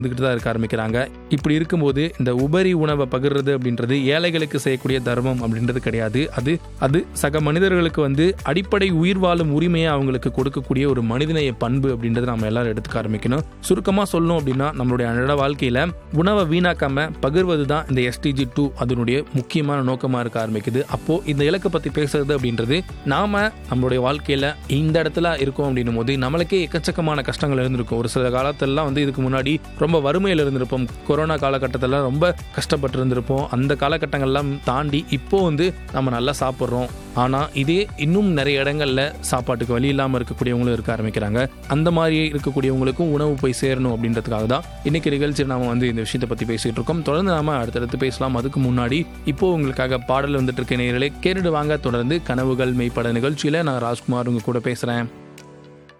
இருந்துகிட்டு தான் இருக்க ஆரம்பிக்கிறாங்க இப்படி இருக்கும்போது இந்த உபரி உணவை பகிர்றது அப்படின்றது ஏழைகளுக்கு செய்யக்கூடிய தர்மம் அப்படின்றது கிடையாது அது அது சக மனிதர்களுக்கு வந்து அடிப்படை உயிர் வாழும் உரிமையை அவங்களுக்கு கொடுக்கக்கூடிய ஒரு மனிதநேய பண்பு அப்படின்றத நம்ம எல்லாரும் எடுத்துக்க ஆரம்பிக்கணும் சுருக்கமாக சொல்லணும் அப்படின்னா நம்மளுடைய அன்றாட வாழ்க்கையில உணவை வீணாக்காம பகிர்வது தான் இந்த எஸ்டிஜி டூ அதனுடைய முக்கியமான நோக்கமாக இருக்க ஆரம்பிக்குது அப்போ இந்த இலக்கை பற்றி பேசுறது அப்படின்றது நாம நம்மளுடைய வாழ்க்கையில இந்த இடத்துல இருக்கோம் அப்படின்னும் போது நம்மளுக்கே எக்கச்சக்கமான கஷ்டங்கள் இருந்திருக்கும் ஒரு சில காலத்திலலாம் வந்து இதுக்கு முன்னாடி ரொம்ப வறுமையில் இருந்திருப்போம் கொரோனா காலகட்டத்தில் ரொம்ப கஷ்டப்பட்டு இருந்திருப்போம் அந்த காலகட்டங்கள்லாம் தாண்டி இப்போ வந்து நம்ம நல்லா சாப்பிட்றோம் ஆனால் இதே இன்னும் நிறைய இடங்கள்ல சாப்பாட்டுக்கு வழி இல்லாமல் இருக்கக்கூடியவங்களும் இருக்க ஆரம்பிக்கிறாங்க அந்த மாதிரி இருக்கக்கூடியவங்களுக்கும் உணவு போய் சேரணும் அப்படின்றதுக்காக தான் இன்னைக்கு நிகழ்ச்சியில் நாம வந்து இந்த விஷயத்தை பற்றி பேசிட்டு இருக்கோம் தொடர்ந்து நாம அடுத்தடுத்து பேசலாம் அதுக்கு முன்னாடி இப்போ உங்களுக்காக பாடல் வந்துட்டு இருக்க நேரலே கேட்டுட்டு வாங்க தொடர்ந்து கனவுகள் மெய்ப்பட நிகழ்ச்சியில நான் ராஜ்குமார் உங்க கூட பேசுறேன்